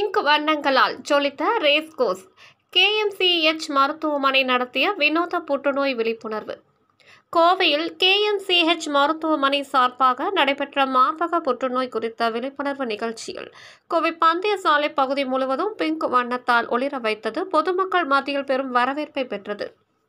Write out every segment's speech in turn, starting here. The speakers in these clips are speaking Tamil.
பிங்க் வண்ணங்களால் ஜொலித்த ரேஸ் கோர்ஸ் கேஎம்சிஎச் மருத்துவமனை நடத்திய வினோத புற்றுநோய் விழிப்புணர்வு கோவையில் கேஎம்சிஹெச் மருத்துவமனை சார்பாக நடைபெற்ற மார்பக புற்றுநோய் குறித்த விழிப்புணர்வு நிகழ்ச்சியில் கோவை பந்தய சாலை பகுதி முழுவதும் பிங்க் வண்ணத்தால் ஒளிர வைத்தது பொதுமக்கள் மத்தியில் பெரும் வரவேற்பை பெற்றது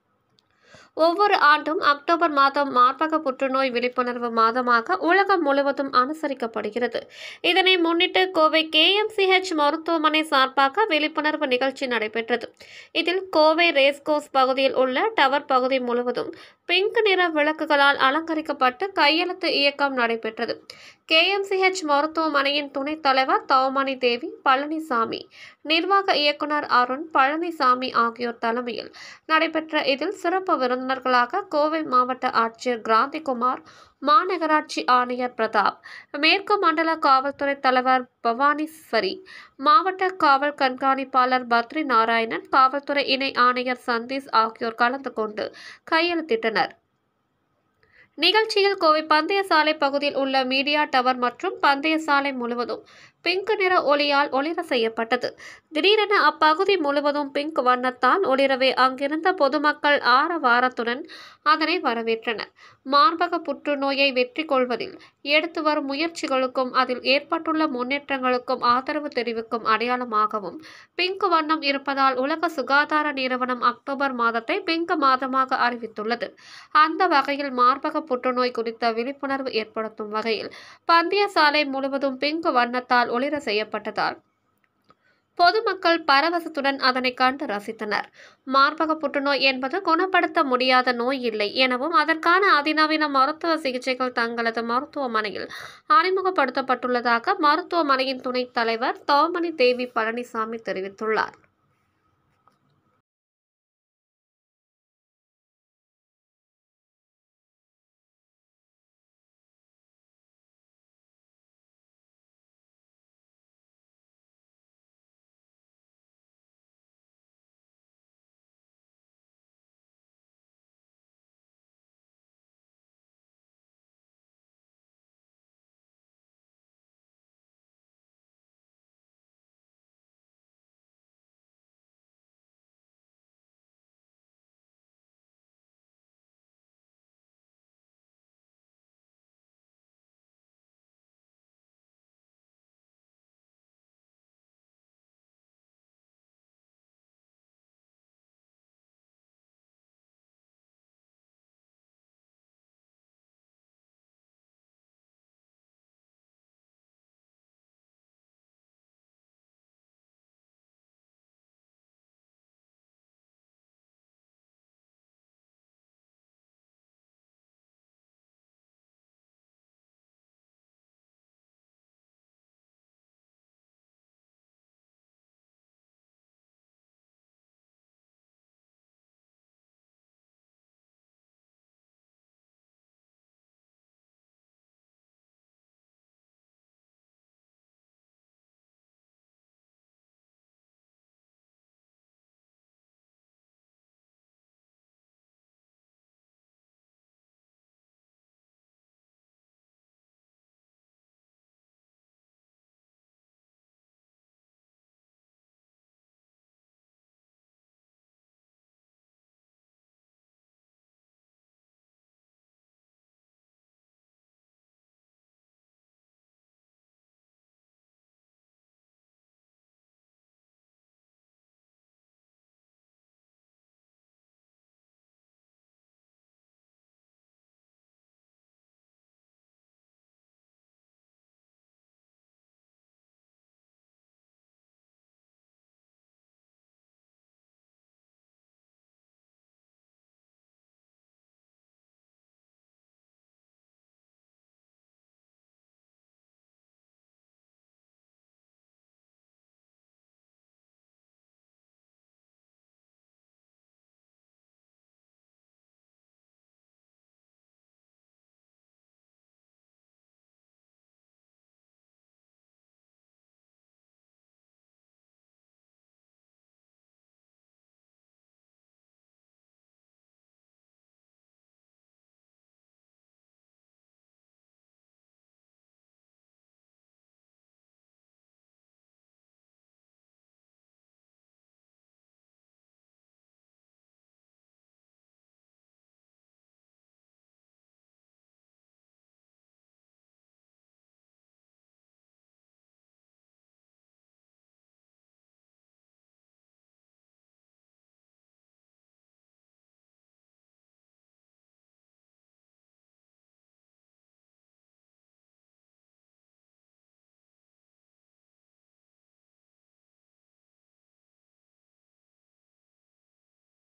ஒவ்வொரு ஆண்டும் அக்டோபர் மாதம் மார்பக புற்றுநோய் விழிப்புணர்வு மாதமாக உலகம் முழுவதும் அனுசரிக்கப்படுகிறது இதனை முன்னிட்டு கோவை கேஎம்சிஹெச் மருத்துவமனை சார்பாக விழிப்புணர்வு நிகழ்ச்சி நடைபெற்றது இதில் கோவை ரேஸ்கோஸ் பகுதியில் உள்ள டவர் பகுதி முழுவதும் பிங்க் நிற விளக்குகளால் அலங்கரிக்கப்பட்டு கையெழுத்து இயக்கம் நடைபெற்றது கேஎம்சிஹெச் மருத்துவமனையின் துணைத் தலைவர் தவமணி தேவி பழனிசாமி நிர்வாக இயக்குனர் அருண் பழனிசாமி ஆகியோர் தலைமையில் நடைபெற்ற இதில் சிறப்பு விருந்தினர்களாக கோவை மாவட்ட ஆட்சியர் கிராந்திகுமார் மாநகராட்சி ஆணையர் பிரதாப் மேற்கு மண்டல காவல்துறை தலைவர் பவானீஸ்வரி மாவட்ட காவல் கண்காணிப்பாளர் பத்ரி நாராயணன் காவல்துறை இணை ஆணையர் சந்தீஷ் ஆகியோர் கலந்து கொண்டு கையெழுத்திட்டனர் நிகழ்ச்சியில் கோவை பந்தய சாலை பகுதியில் உள்ள மீடியா டவர் மற்றும் பந்தய சாலை முழுவதும் பிங்க் நிற ஒளியால் ஒளிர செய்யப்பட்டது திடீரென அப்பகுதி முழுவதும் பிங்க் வண்ணத்தால் ஒளிரவே அங்கிருந்த பொதுமக்கள் ஆரவாரத்துடன் அதனை வரவேற்றனர் மார்பக புற்றுநோயை வெற்றி கொள்வதில் எடுத்து வரும் முயற்சிகளுக்கும் அதில் ஏற்பட்டுள்ள முன்னேற்றங்களுக்கும் ஆதரவு தெரிவிக்கும் அடையாளமாகவும் பிங்க் வண்ணம் இருப்பதால் உலக சுகாதார நிறுவனம் அக்டோபர் மாதத்தை பிங்க் மாதமாக அறிவித்துள்ளது அந்த வகையில் மார்பக புற்றுநோய் குறித்த விழிப்புணர்வு ஏற்படுத்தும் வகையில் பந்தய சாலை முழுவதும் பிங்க் வண்ணத்தால் ஒளிர செய்யப்பட்டதால் பொதுமக்கள் பரவசத்துடன் அதனை கண்டு ரசித்தனர் மார்பக புற்றுநோய் என்பது குணப்படுத்த முடியாத நோய் இல்லை எனவும் அதற்கான அதிநவீன மருத்துவ சிகிச்சைகள் தங்களது மருத்துவமனையில் அறிமுகப்படுத்தப்பட்டுள்ளதாக மருத்துவமனையின் துணைத் தலைவர் தோமணி தேவி பழனிசாமி தெரிவித்துள்ளார்